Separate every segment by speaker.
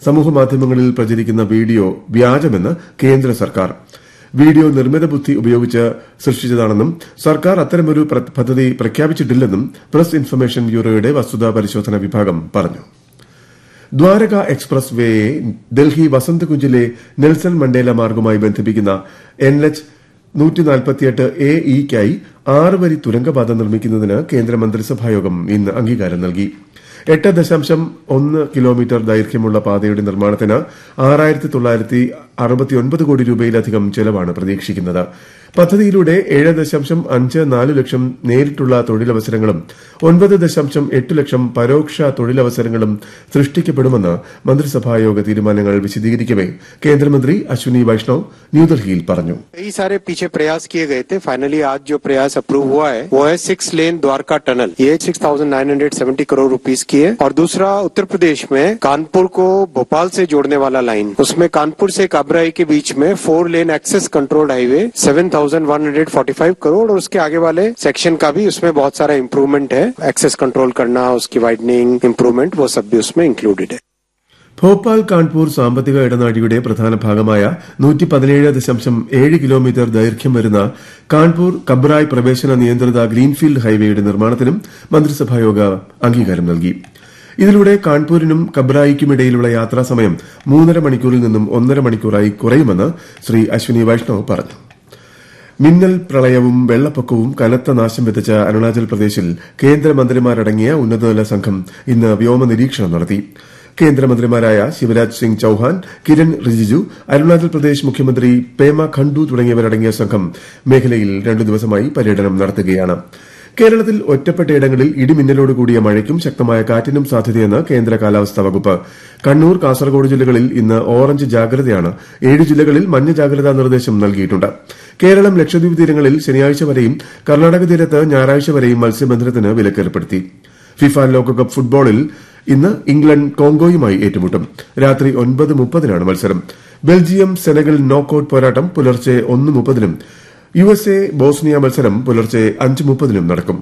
Speaker 1: സമൂഹമാധ്യമങ്ങളിൽ പ്രചരിക്കുന്ന വീഡിയോ വ്യാജമെന്ന് കേന്ദ്ര സർക്കാർ വീഡിയോ നിർമ്മിത ബുദ്ധി ഉപയോഗിച്ച് സൃഷ്ടിച്ചതാണെന്നും സർക്കാർ അത്തരമൊരു പദ്ധതി പ്രഖ്യാപിച്ചിട്ടില്ലെന്നും പ്രസ് ഇൻഫർമേഷൻ ബ്യൂറോയുടെ വസ്തുതാ പരിശോധന വിഭാഗം പറഞ്ഞു ദ്വാരക എക്സ്പ്രസ് വേയെ ഡൽഹി വസന്തകുഞ്ചിലെ നെൽസൺ മണ്ടേല മാർഗുമായി ബന്ധിപ്പിക്കുന്ന എൻ എച്ച് നൂറ്റിനാൽപ്പത്തിയെട്ട് എ ഇക്കായി ആറ് വരി തുരങ്കപാത നിർമ്മിക്കുന്നതിന് കേന്ദ്രമന്ത്രിസഭായോഗം ഇന്ന് അംഗീകാരം നൽകി എട്ട് ദശാംശം ഒന്ന് കിലോമീറ്റർ ദൈർഘ്യമുള്ള പാതയുടെ നിർമ്മാണത്തിന് ആറായിരത്തി തൊള്ളായിരത്തി അറുപത്തിയൊൻപത് കോടി രൂപയിലധികം ചെലവാണ് പ്രതീക്ഷിക്കുന്നത് പദ്ധതിയിലൂടെ ഏഴ് ദശാംശം അഞ്ച് നാല് ലക്ഷം നേരിട്ടുള്ള തൊഴിലവസരങ്ങളും ഒൻപത് ദശാംശം എട്ട് ലക്ഷം പരോക്ഷ തൊഴിലവസരങ്ങളും സൃഷ്ടിക്കപ്പെടുമെന്ന് മന്ത്രിസഭായോഗ തീരുമാനങ്ങൾ വിശദീകരിക്കവെ കേന്ദ്രമന്ത്രി അശ്വിനി വൈഷ്ണവ് ന്യൂഡൽഹിയിൽ പറഞ്ഞു
Speaker 2: कई सारे पीछे प्रयास किए गए थे फाइनली आज जो प्रयास अप्रूव हुआ है वो है सिक्स लेन द्वारका टनल ये six thousand nine hundred seventy crore rupees की है और दूसरा उत्तर प्रदेश में कानपुर को भोपाल से जोड़ने वाला लाइन उसमें कानपुर से काबराई के बीच में four lane access controlled highway seven thousand one hundred forty five crore और उसके आगे वाले सेक्शन का भी उसमें बहुत सारा इम्प्रूवमेंट है एक्सेस कंट्रोल करना उसकी वाइडनिंग इम्प्रूवमेंट वो सब भी उसमें इंक्लूडेड है
Speaker 1: ഭോപ്പാൽ കാൺപൂർ സാമ്പത്തിക ഇടനാഴിയുടെ പ്രധാന ഭാഗമായ നൂറ്റി പതിനേഴ് ദശാംശം ഏഴ് കിലോമീറ്റർ ദൈർഘ്യം വരുന്ന കാൺപൂർ കബ്രായ് പ്രവേശന നിയന്ത്രിത ഗ്രീൻഫീൽഡ് ഹൈവേയുടെ നിർമ്മാണത്തിനും മന്ത്രിസഭായോഗ അംഗീകാരം നൽകി ഇതിലൂടെ കാൺപൂരിനും കബ്രായിക്കുമിടയിലുള്ള യാത്രാസമയം മൂന്നര മണിക്കൂറിൽ നിന്നും ഒന്നര മണിക്കൂറായി കുറയുമെന്ന് ശ്രീ അശ്വിനി വൈഷ്ണവ് പറഞ്ഞു മിന്നൽ പ്രളയവും വെള്ളപ്പൊക്കവും കനത്ത നാശം വിതച്ച അരുണാചൽ പ്രദേശിൽ കേന്ദ്രമന്ത്രിമാരടങ്ങിയ ഉന്നതതല സംഘം ഇന്ന് വ്യോമ നിരീക്ഷണം നടത്തി കേന്ദ്രമന്ത്രിമാരായ ശിവരാജ് സിംഗ് ചൌഹാൻ കിരൺ റിജിജു അരുണാചൽ പ്രദേശ് മുഖ്യമന്ത്രി പേമ ഖണ്ഡു തുടങ്ങിയവരടങ്ങിയ സംഘം മേഖലയിൽ രണ്ടു ദിവസമായി പര്യടനം നടത്തുകയാണ് കേരളത്തിൽ ഒറ്റപ്പെട്ടയിടങ്ങളിൽ ഇടിമിന്നലോട് കൂടിയ മഴയ്ക്കും ശക്തമായ കാറ്റിനും സാധ്യതയെന്ന് കേന്ദ്ര കാലാവസ്ഥാ വകുപ്പ് കണ്ണൂർ കാസർഗോഡ് ജില്ലകളിൽ ഇന്ന് ഓറഞ്ച് ജാഗ്രതയാണ് ഏഴ് ജില്ലകളിൽ മഞ്ഞ ജാഗ്രതാ നിർദ്ദേശം നൽകിയിട്ടുണ്ട് കേരളം ലക്ഷദ്വീപ് തീരങ്ങളിൽ ശനിയാഴ്ച വരെയും കർണാടക തീരത്ത് ഞായറാഴ്ച വരെയും മത്സ്യബന്ധനത്തിന് വിലക്കേർപ്പെടുത്തി ഫിഫ ലോകകപ്പ് ഫുട്ബോളിൽ ഇന്ന് ഇംഗ്ലണ്ട് കോങ്കോയുമായി ഏറ്റുമുട്ടും രാത്രി ഒൻപത് മുപ്പതിനാണ് മത്സരം ബെൽജിയം സെനഗൽ നോക്കൌട്ട് പോരാട്ടം പുലർച്ചെ ഒന്ന് മുപ്പതിനും യു എസ് എ ബോസ്നിയ മത്സരം പുലർച്ചെ അഞ്ച് മുപ്പതിനും നടക്കും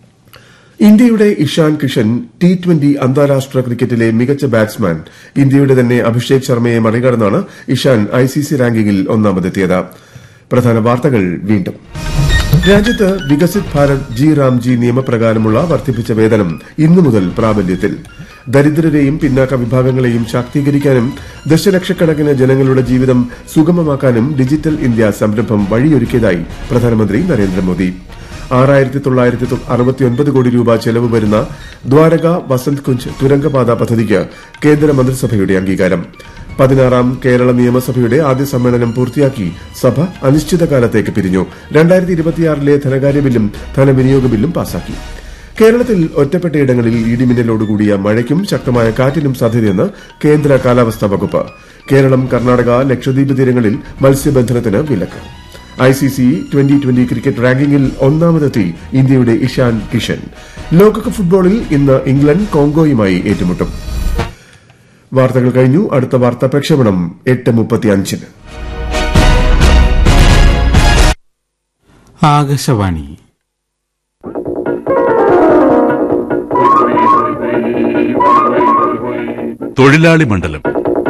Speaker 1: ഇന്ത്യയുടെ ഇഷാൻ കിഷൻ ടി ട്വന്റി അന്താരാഷ്ട്ര ക്രിക്കറ്റിലെ മികച്ച ബാറ്റ്സ്മാൻ ഇന്ത്യയുടെ തന്നെ അഭിഷേക് ശർമ്മയെ മറികടന്നാണ് ഇഷാൻ ഐസിസി റാങ്കിങ്ങിൽ ഒന്നാമതെത്തിയത് പ്രധാന വാർത്തകൾ വീണ്ടും രാജ്യത്ത് വികസിത് ഭാരത് ജി റാംജി നിയമപ്രകാരമുള്ള വർദ്ധിപ്പിച്ച വേതനം ഇന്നു മുതൽ പ്രാബല്യത്തിൽ ദരിദ്രരെയും പിന്നാക്ക വിഭാഗങ്ങളെയും ശാക്തീകരിക്കാനും ദശലക്ഷക്കണക്കിന് ജനങ്ങളുടെ ജീവിതം സുഗമമാക്കാനും ഡിജിറ്റൽ ഇന്ത്യ സംരംഭം വഴിയൊരുക്കിയതായി പ്രധാനമന്ത്രി നരേന്ദ്രമോദി ആറായിരത്തി തൊള്ളായിരത്തി അറുപത്തിയൊൻപത് കോടി രൂപ ചെലവ് വരുന്ന ദ്വാരക വസന്ത് കുഞ്ച് തുരങ്കപാത പദ്ധതിക്ക് കേന്ദ്ര മന്ത്രിസഭയുടെ അംഗീകാരം പതിനാറാം കേരള നിയമസഭയുടെ ആദ്യ സമ്മേളനം പൂർത്തിയാക്കി സഭ അനിശ്ചിതകാലത്തേക്ക് പിരിഞ്ഞു രണ്ടായിരത്തി ഇരുപത്തിയാറിലെ ധനകാര്യ ബില്ലും ധനവിനിയോഗ ബില്ലും പാസാക്കി കേരളത്തിൽ ഒറ്റപ്പെട്ടയിടങ്ങളിൽ ഇടിമിന്നലോടുകൂടിയ മഴയ്ക്കും ശക്തമായ കാറ്റിനും സാധ്യതയെന്ന് കേന്ദ്ര കാലാവസ്ഥാ വകുപ്പ് കേരളം കർണാടക ലക്ഷദ്വീപ് തീരങ്ങളിൽ മത്സ്യബന്ധനത്തിന് വിലക്ക് ഐസിസി ട്വന്റി ട്വന്റി ക്രിക്കറ്റ് റാങ്കിങ്ങിൽ ഒന്നാമതെത്തി ഇന്ത്യയുടെ ഇഷാൻ കിഷൻ ലോകകപ്പ് ഫുട്ബോളിൽ ഇന്ന് ഇംഗ്ലണ്ട് കോങ്കോയുമായി ഏറ്റുമുട്ടും വാർത്തകൾ കഴിഞ്ഞു അടുത്ത വാർത്താ പ്രക്ഷേപണം എട്ട് മുപ്പത്തിയഞ്ചിന്
Speaker 3: ആകാശവാണി
Speaker 4: തൊഴിലാളി മണ്ഡലം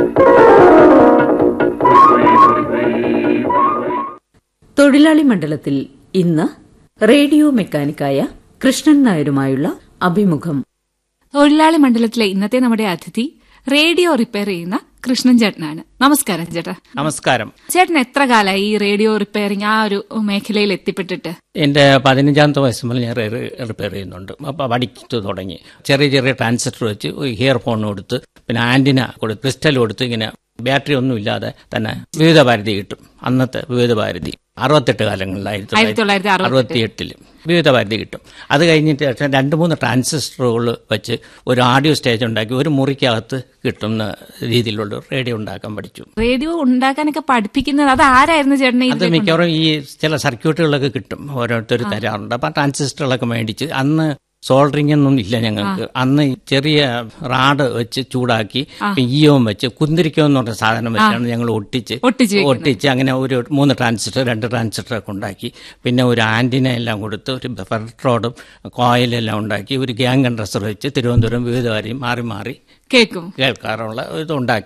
Speaker 5: തൊഴിലാളി മണ്ഡലത്തിൽ ഇന്ന് റേഡിയോ മെക്കാനിക്കായ കൃഷ്ണൻ നായരുമായുള്ള അഭിമുഖം
Speaker 6: തൊഴിലാളി മണ്ഡലത്തിലെ ഇന്നത്തെ നമ്മുടെ അതിഥി റേഡിയോ റിപ്പയർ ചെയ്യുന്ന കൃഷ്ണൻ ചേട്ടനാണ് നമസ്കാരം ചേട്ടാ
Speaker 7: നമസ്കാരം
Speaker 6: ചേട്ടൻ എത്ര കാലമായി ഈ റേഡിയോ റിപ്പയറിംഗ് ആ ഒരു മേഖലയിൽ എത്തിപ്പെട്ടിട്ട്
Speaker 7: എൻ്റെ പതിനഞ്ചാമത്തെ വയസ്സ് മുതൽ ഞാൻ റിപ്പയർ ചെയ്യുന്നുണ്ട് അപ്പോൾ പഠിച്ചു തുടങ്ങി ചെറിയ ചെറിയ ട്രാൻസിസ്റ്റർ വെച്ച് ഇയർ ഫോൺ കൊടുത്ത് പിന്നെ ആന്റിന കൊടുത്ത് ക്രിസ്റ്റൽ കൊടുത്ത് ഇങ്ങനെ ബാറ്ററി ഒന്നും ഇല്ലാതെ തന്നെ വിവിധ ഭാരതി കിട്ടും അന്നത്തെ വിവിധ ഭാരതി അറുപത്തെട്ട് കാലങ്ങളിലായിരുന്നു
Speaker 6: ആയിരത്തി തൊള്ളായിരത്തി
Speaker 7: അറുപത്തി എട്ടില് വിവിധ ഭാരതി കിട്ടും അത് കഴിഞ്ഞിട്ട് ശേഷം രണ്ട് മൂന്ന് ട്രാൻസിസ്റ്ററുകൾ വെച്ച് ഒരു ഓഡിയോ സ്റ്റേജ് ഉണ്ടാക്കി ഒരു മുറിക്കകത്ത് കിട്ടുന്ന രീതിയിലുള്ള റേഡിയോ ഉണ്ടാക്കാൻ പഠിച്ചു
Speaker 6: റേഡിയോ ഉണ്ടാക്കാനൊക്കെ പഠിപ്പിക്കുന്നത് അത് ആരായിരുന്നു ചേട്ടനെ
Speaker 7: അത് മിക്കവാറും ഈ ചില സർക്യൂട്ടുകളൊക്കെ കിട്ടും ഓരോരുത്തർ തരാറുണ്ട് അപ്പൊ ട്രാൻസിസ്റ്ററുകളൊക്കെ മേടിച്ച് അന്ന് സോൾഡറിംഗ് ഒന്നും ഇല്ല ഞങ്ങൾക്ക് അന്ന് ചെറിയ റാഡ് വെച്ച് ചൂടാക്കി ഈയവും വെച്ച് കുന്തിരിക്കം എന്ന് പറഞ്ഞ സാധനം വെച്ചാണ് ഞങ്ങൾ ഒട്ടിച്ച്
Speaker 6: ഒട്ടിച്ച്
Speaker 7: ഒട്ടിച്ച് അങ്ങനെ ഒരു മൂന്ന് ട്രാൻസിസ്റ്റർ രണ്ട് ട്രാൻസിസ്റ്റർ ഒക്കെ ഉണ്ടാക്കി പിന്നെ ഒരു ആന്റിന എല്ലാം കൊടുത്ത് ഒരു ഫെർട്രോഡും കോയിലെല്ലാം ഉണ്ടാക്കി ഒരു ഗ്യാങ് കൺട്രസർ വെച്ച് തിരുവനന്തപുരം വിവിധ വരെയും മാറി മാറി
Speaker 6: കേൾക്കും
Speaker 7: കേൾക്കാറുള്ള ഇതുണ്ടാക്കി